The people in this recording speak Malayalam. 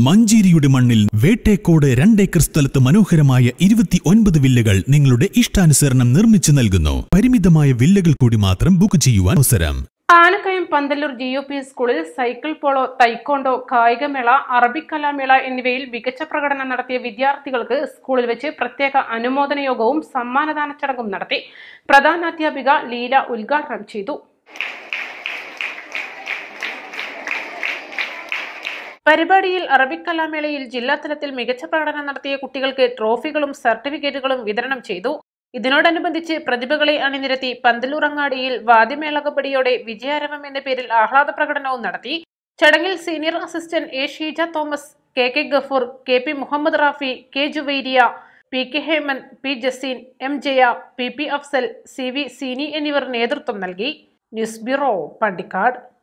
മഞ്ചേരിയുടെ മണ്ണിൽ വേട്ടേക്കോട് രണ്ടേക്കർ സ്ഥലത്ത് മനോഹരമായ ഇരുപത്തി ഒൻപത് വില്ലകൾ നിങ്ങളുടെ ഇഷ്ടാനുസരണം നിർമ്മിച്ചു നൽകുന്നു പരിമിതമായ വില്ലകൾ കൂടി മാത്രം ബുക്ക് ചെയ്യുവാൻ അവസരം Anakkayam Pandallur G U P സ്കൂളിൽ സൈക്കിൾ പോളോ തൈക്കോണ്ടോ കായികമേള അറബിക് കലാമേള എന്നിവയിൽ മികച്ച പ്രകടനം നടത്തിയ വിദ്യാർത്ഥികൾക്ക് സ്കൂളിൽ വെച്ച് പ്രത്യേക അനുമോദന യോഗവും സമ്മാനദാന ചടങ്ങും നടത്തി പ്രധാനാധ്യാപിക ലീല ഉദ്ഘാടനം ചെയ്തു പരിപാടിയിൽ അറബിക് കലാമേളയിൽ ജില്ലാതലത്തിൽ മികച്ച പ്രകടനം നടത്തിയ കുട്ടികൾക്ക് ട്രോഫികളും സർട്ടിഫിക്കറ്റുകളും വിതരണം ചെയ്തു ഇതിനോടനുബന്ധിച്ച് പ്രതിഭകളെ അണിനിരത്തി പന്തലൂർ അങ്ങാടിയിൽ വാദ്യമേള കബഡിയോടെ വിജയാരവം എന്ന പേരിൽ ആഹ്ലാദ പ്രകടനവും നടത്തി ചടങ്ങിൽ senior assistant A Sheeja Thomas K K Gafoor K P Muhammad Rafi K Juvairiya P K Hemanth P Jaseen M Jaya P P Afsal C V Seeni എന്നിവർ നേതൃത്വം നൽകി ന്യൂസ് ബ്യൂറോ പണ്ടിക്കാട്